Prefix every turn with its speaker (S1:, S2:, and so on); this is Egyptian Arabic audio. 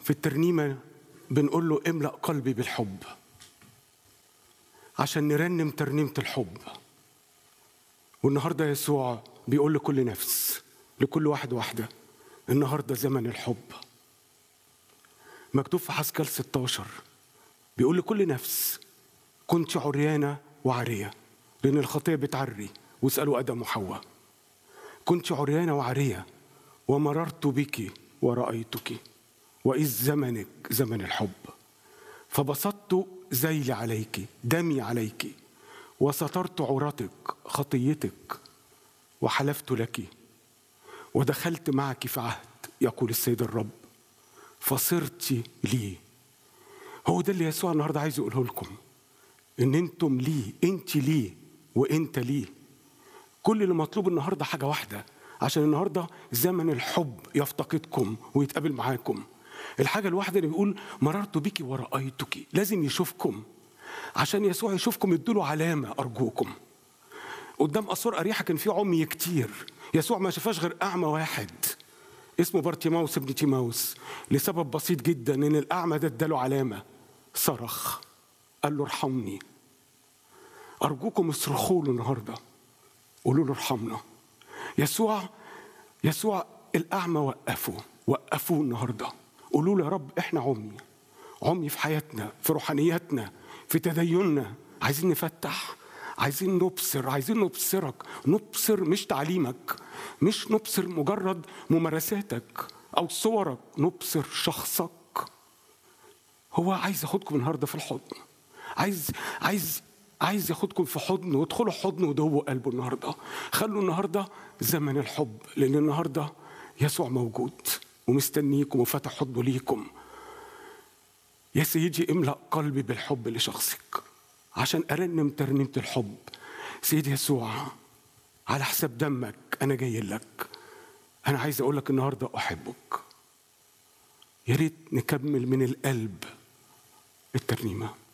S1: في الترنيمة بنقول له املأ قلبي بالحب عشان نرنم ترنيمة الحب والنهارده يسوع بيقول لكل نفس لكل واحد واحدة النهارده زمن الحب مكتوب في حسكال 16 بيقول لكل نفس كنت عريانة وعارية لأن الخطية بتعري واسألوا آدم وحواء كنت عريانة وعارية ومررت بك ورأيتك وإذ زمنك زمن الحب فبسطت ذيلي عليك دمي عليك وسترت عورتك خطيتك وحلفت لك ودخلت معك في عهد يقول السيد الرب فصرت لي هو ده اللي يسوع النهارده عايز يقوله لكم ان انتم ليه انت ليه وانت ليه كل اللي مطلوب النهارده حاجه واحده عشان النهارده زمن الحب يفتقدكم ويتقابل معاكم الحاجه الواحده اللي بيقول مررت بك ورأيتك لازم يشوفكم عشان يسوع يشوفكم ادوا علامه ارجوكم قدام اسوار اريحه كان في عمي كتير يسوع ما شافاش غير اعمى واحد اسمه بارتيماوس ابن تيماوس لسبب بسيط جدا ان الاعمى ده اداله علامه صرخ قال له ارحمني ارجوكم اصرخوا له النهارده قولوا له ارحمنا يسوع يسوع الاعمى وقفوا وقفوه النهارده قولوا له يا رب احنا عمي عمي في حياتنا في روحانياتنا في تديننا عايزين نفتح عايزين نبصر عايزين نبصرك نبصر مش تعليمك مش نبصر مجرد ممارساتك او صورك نبصر شخصك هو عايز ياخدكم النهارده في الحضن عايز عايز عايز ياخدكم في حضن وادخلوا حضن ودووا قلبه النهارده خلوا النهارده زمن الحب لان النهارده يسوع موجود ومستنيكم وفتح حضنه ليكم يا سيدي املأ قلبي بالحب لشخصك عشان أرنم ترنيمة الحب سيدي يسوع على حساب دمك أنا جاي لك أنا عايز أقول لك النهاردة أحبك يا ريت نكمل من القلب الترنيمه